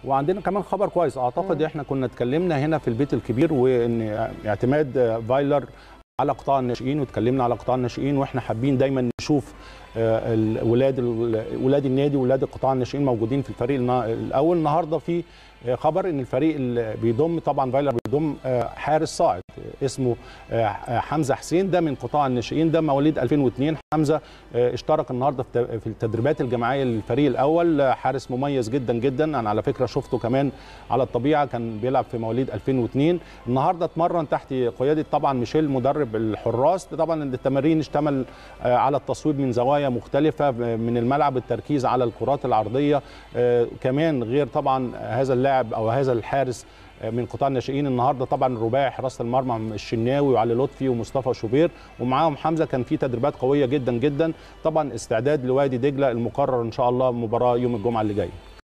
وعندنا كمان خبر كويس اعتقد احنا كنا اتكلمنا هنا في البيت الكبير وان اعتماد فايلر على قطاع الناشئين واتكلمنا على قطاع الناشئين واحنا حابين دايما نشوف آه، الولاد ولاد النادي ولاد القطاع الناشئين موجودين في الفريق النا- الاول النهارده في آه، خبر ان الفريق اللي بيضم طبعا فايلر بيضم آه، حارس صاعد آه، اسمه آه، حمزه حسين ده من قطاع الناشئين ده مواليد 2002 حمزه آه، اشترك النهارده في ت- في التدريبات الجماعيه للفريق الاول آه، حارس مميز جدا جدا انا على فكره شفته كمان على الطبيعه كان بيلعب في مواليد 2002 النهارده اتمرن تحت قياده طبعا ميشيل مدرب الحراس طبعا التمارين اشتمل آه، على التصويب من زوايا مختلفه آه، من الملعب التركيز على الكرات العرضيه آه، كمان غير طبعا هذا اللاعب او هذا الحارس آه، من قطاع الناشئين النهارده طبعا رباعي حراسه المرمى الشناوي وعلي لطفي ومصطفى شوبير ومعاهم حمزه كان في تدريبات قويه جدا جدا طبعا استعداد لوادي دجله المقرر ان شاء الله مباراه يوم الجمعه اللي جايه